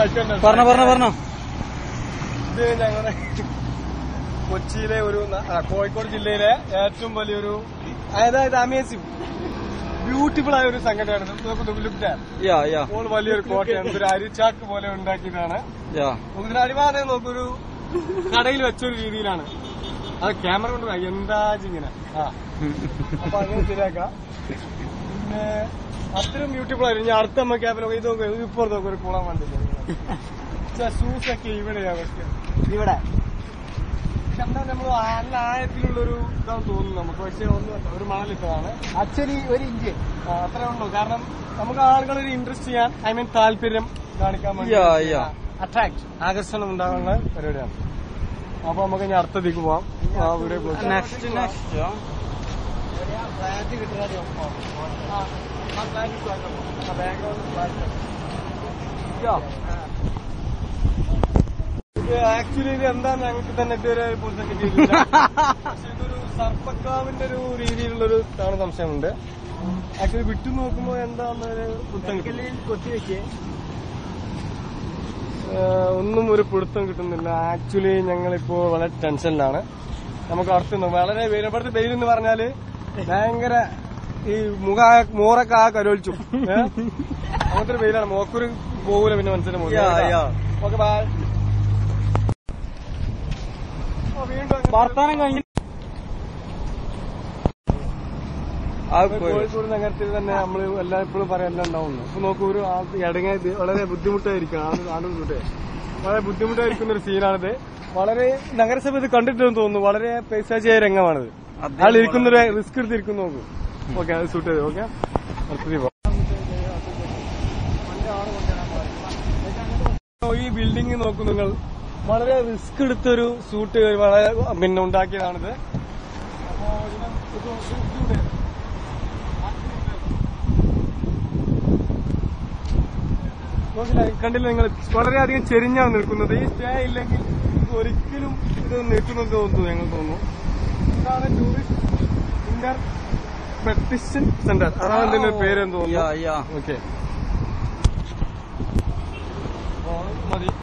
ബൈക്കുണ്ട് പറഞ്ഞോ പറഞ്ഞോ പറഞ്ഞോ ഇത് ഞങ്ങളുടെ കൊച്ചിയിലെ ഒരു ന- ആ, കോഴിക്കോട് ജില്ലയിലെ ഏറ്റവും വലിയൊരു അതായത് അമേസിംഗ് ബ്യൂട്ടിഫുൾ ആയ ഒരു സംഘടനയാണ് നമുക്ക് ലുക്ക് യാ യാ അപ്പോൾ വലിയൊരു കോട്ടയാണ് ഇതൊരു അരിച്ചാക്ക് പോലെ ഉണ്ടാക്കിയതാണ് യാ നമുക്കിത് അടിവാദം നോക്കൊരു കടയിൽ വെച്ചൊരു രീതിയിലാണ് അത് ക്യാമറ കൊണ്ട് കാ- എന്താ ഇങ്ങനെ ആ അപ്പൊ അങ്ങനെ ശരിയാക്കാം പിന്നെ അത്രയും ബ്യൂട്ടിഫുൾ ആയിരുന്നു ഞാൻ അടുത്ത നമ്മൾ ക്യാബിൽ ഇത് നോക്കുക ഇപ്പോൾ നോക്കുക ഒരു കുളം കണ്ടില്ല ഷൂസ് ഒക്കെ ഇവിടെയാ വെക്കുക ഇവിടെ എന്താ നമ്മൾ നല്ല ആഴത്തിലുള്ളൊരു ഇതാന്ന് തോന്നുന്നു നമുക്ക് പക്ഷേ ഒന്നും ഒരു മണലിട്ടതാണ് ആക്ച്വലി ഒരു ഇഞ്ച് ആ, അത്രേ ഉള്ളൂ കാരണം നമുക്ക് ആളുകളൊരു ഇൻട്രസ്റ്റ് ചെയ്യാൻ ഐ മീൻ താല്പര്യം കാണിക്കാൻ വേണ്ടി Yeah, yeah. അട്രാക്ട് ആകർഷണം ഉണ്ടാകുന്ന പരിപാടിയാണ് അപ്പൊ നമുക്ക് ഇനി അടുത്തതിക്ക് പോവാം ആ, ഇവിടെ പോയി. നെക്സ്റ്റ് നെക്സ്റ്റ് ആ, ആ flag ഇട്ട് വെക്കാം. ആ, background flag ഇട്ട്. ഇത് ആക്ച്വലി ഇത് എന്താന്ന് ഞങ്ങൾക്ക് തന്നെ ഇതുവരെ പുറത്ത് കിട്ടിയിട്ടില്ല പക്ഷെ ഇതൊരു സർപ്പക്കാവിന്റെ ഒരു രീതിയിലുള്ളൊരു താണ് സംശയമുണ്ട് ആക്ച്വലി വിട്ടു നോക്കുമ്പോ എന്താന്നൊരു പിടുത്തം കിട്ടില്ല കൊത്തിവെച്ച് ഏഹ് ഒന്നും ഒരു പിടുത്തം കിട്ടുന്നില്ല ആക്ച്വലി ഞങ്ങളിപ്പോ വളരെ ടെൻഷനിലാണ് നമുക്ക് അടുത്ത് വളരെ വെയിൽ ഇവിടുത്തെ വെയിൽ എന്ന് പറഞ്ഞാല് ഭയങ്കര ഈ മുഖ മോറൊക്കെ ആ കരോലിച്ചു ഏഹ് അങ്ങനത്തെ ഒരു വെയിലാണ് മോക്കൊരു പോകൂല പിന്നെ മനസ്സിലായി Yeah, yeah. ഓക്കെ ബൈ വീണ്ടും അങ്ങനെ- വർത്താനം കഴിഞ്ഞ് ആ പോയി. കോഴിക്കോട് നഗരത്തിൽ തന്നെ നമ്മൾ എല്ലാം എപ്പോഴും പറയാൻ എല്ലാം ഉണ്ടാവുന്നു അപ്പൊ നോക്കൂ ഒരു ഇടങ്ങ വളരെ ബുദ്ധിമുട്ടായിരിക്കും ആണ് ആണ് ബുദ്ധിമുട്ട് വളരെ ബുദ്ധിമുട്ടായിരിക്കുന്ന ഒരു സീനാണിത് വളരെ നഗരസഭ ഇത് കണ്ടിട്ടെന്ന് തോന്നുന്നു വളരെ പൈസാചിയായ രംഗമാണിത് അദ്ദേഹം ആൾ ഇരിക്കുന്ന റിസ്ക് എടുത്ത് ഇരിക്കുന്നു നോക്കൂ ഓക്കെ അത് സൂട്ട് ചെയ്തു ഓക്കെ ഈ ബിൽഡിംഗ് നോക്കൂ നിങ്ങൾ വളരെ റിസ്ക് എടുത്തൊരു സൂട്ട് വളരെ പിന്നെ ഉണ്ടാക്കിയതാണിത് അപ്പോ ഇതിനെ ഇത് ഇത് ഇത് നോക്കില്ല, കണ്ടില്ല നിങ്ങൾ വളരെയധികം ചെരിഞ്ഞാണ് നിൽക്കുന്നത് ഈ സ്റ്റേ ഇല്ലെങ്കിൽ ഇത് ഒരിക്കലും ഇത് നിൽക്കുന്നത് തോന്നുന്നു ഞങ്ങൾ തോന്നുന്നു ഇതാണ് ടൂറിസ്റ്റ് ഇന്റർ പെറ്റിഷൻ സെന്റർ അതാണ് ഇതിന്റെ പേരെന്ന് യാ തോന്നുന്നു യാ ഓക്കെ മതി